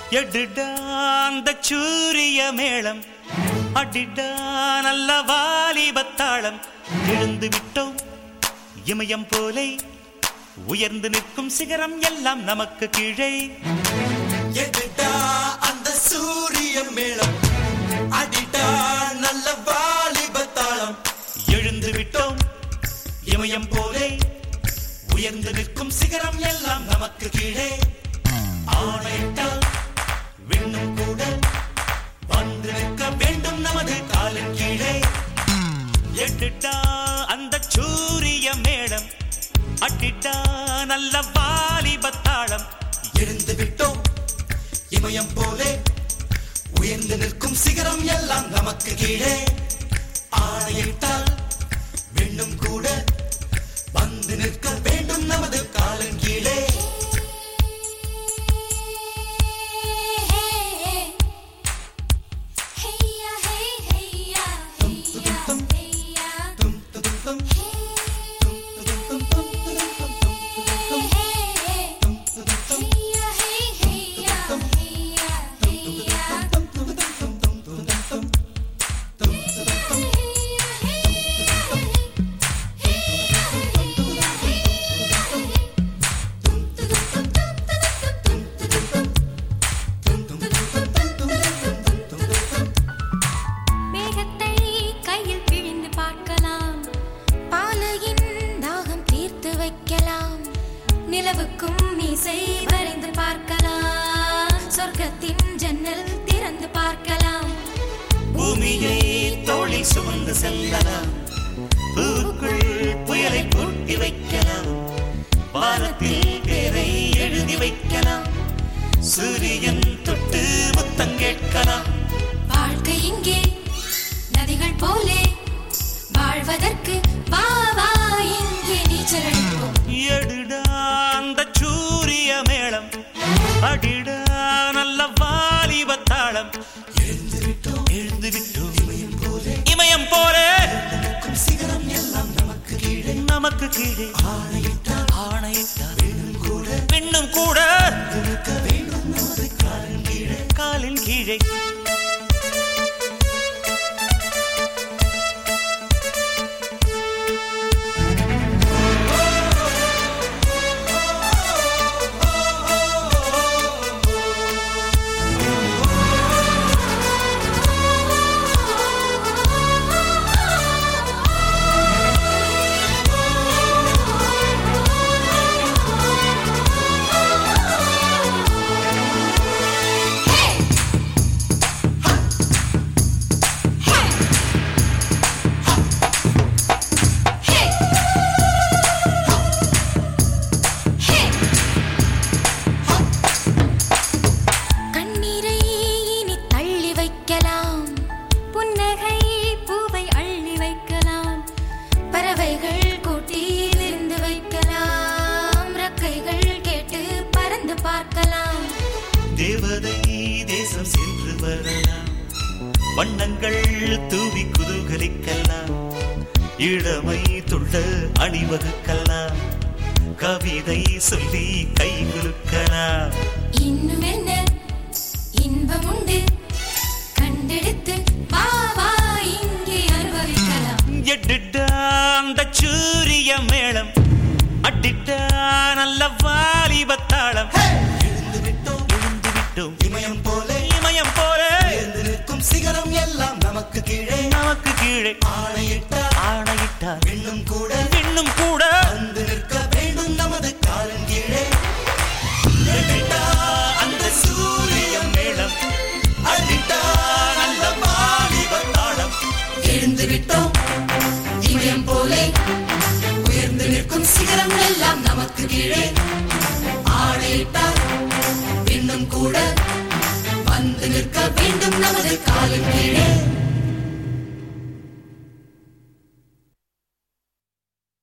எடுடா அந்த சூரிய மேளம் அடிடா நல்ல வாலிபத்தாளம் எழுந்து விட்டோம் இமயம் போலே உயர்ந்து நிற்கும் சிகரம் எல்லாம் நமக்கு கீழே எதுடா அந்த சூரிய மேளம் அடிடா நல்ல வாலிபத்தாளம் எழுந்து விட்டோம் இமயம் போலே உயர்ந்து நிற்கும் சிகரம் எல்லாம் நமக்கு கீழே ஆணையிட்டால் விண்ணும் கூட வந்து நிற்க வேண்டும் நமது காலின் கீழே எட்டுட்டா அந்த சூரிய மேளம் அட்டிட்டா நல்ல வாலிபத்தாளம் எழுந்து விட்டோம் இமயம் போலே உயர்ந்து நிற்கும் சிகரம் எல்லாம் நமக்கு கீழே ஆணையிட்டால் விண்ணும் கூட வந்து நிற்க வேண்டும் நமது காலின் கீழே தும் தும் தும் தும் தும் தும் தும் தும் தும் தும் தும் மேகத்தை கையில் பிழிந்து பார்க்கலாம் பாலையின் தாகம் தீர்த்து வைக்கலாம் நிலவுக்கும் மீசை வரைந்து பார்க்கலாம் சொர்க்கத்தின் ஜன்னல் திறந்து பார்க்கலாம் பூமியை தோழி சுமந்து செல்லலாம் பூவுக்குள் புயலை பூட்டி வைக்கலாம் வானத்தில் பேரை எழுதி வைக்கலாம் சூரியன் தொட்டு முத்தம் கேட்கலாம் வாழ்க்கை இங்கே நதிகள் போலே வாழ்வதற்கு வா வா இங்கே நீச்சல் அடிப்போம் எடுடா அந்த சூரிய மேளம் அடிடா நல்ல வாலிபத்தாளம் எழுந்து விட்டோம் எழுந்து விட்டோம் இமயம் போலே இமயம் போலே நிற்கும் சிகரம் எல்லாம் நமக்கு கீழே நமக்கு கீழே ஆணையிட்டால் ஆணையிட்டார் விண்ணும் கூட பெண்ணும் கூட நிற்க வேண்டும் நமது காலின் கீழே காலின் கீழே கண்ணீரை இனி தள்ளி வைக்கலாம் புன்னகை பூவை அள்ளி வைக்கலாம் பறவைகள் கூட்டில் இருந்து வைக்கலாம் ரக்கைகள் கேட்டு பறந்து பார்க்கலாம் தேவதை தேசம் சென்று வரலாம் வண்ணங்கள் தூவி குதூகலிக்கலாம் இளமை துள்ள அணிவகுக்கலாம் கவிதை சொல்லி கை குலுக்கலாம் இன்னும் என்ன இன்பம் உண்டு கண்டெடுத்து வா வா இங்கே அனுபவிக்கலாம் எட்டுட்டா அந்த சூரிய மேளம் அட்டிட்டா நல்ல வாலிபத்தாளம் எழுந்து விட்டோம் எழுந்து விட்டோம் இமயம் போலே இமயம் போல உயர்ந்து நிற்கும் சிகரம் எல்லாம் நமக்கு கீழே நமக்கு கீழே ஆணையிட்டால் ஆணையிட்டார் விண்ணும் கூட பெண்ணும் கூட வந்து நிற்க வேண்டும் நமது காலின் கீழே எட்டிட்டா அந்த சூரிய மேளம் அடிட்டா நல்ல வாலிபத்தாளம் எழுந்து விட்டோம் இமயம் போலே உயர்ந்து நிற்கும் சிகரம் எல்லாம் நமக்கு கீழே ஆணையிட்டால் இன்னும் கூட வந்து நிற்க வேண்டும் நமது காலின் கீழே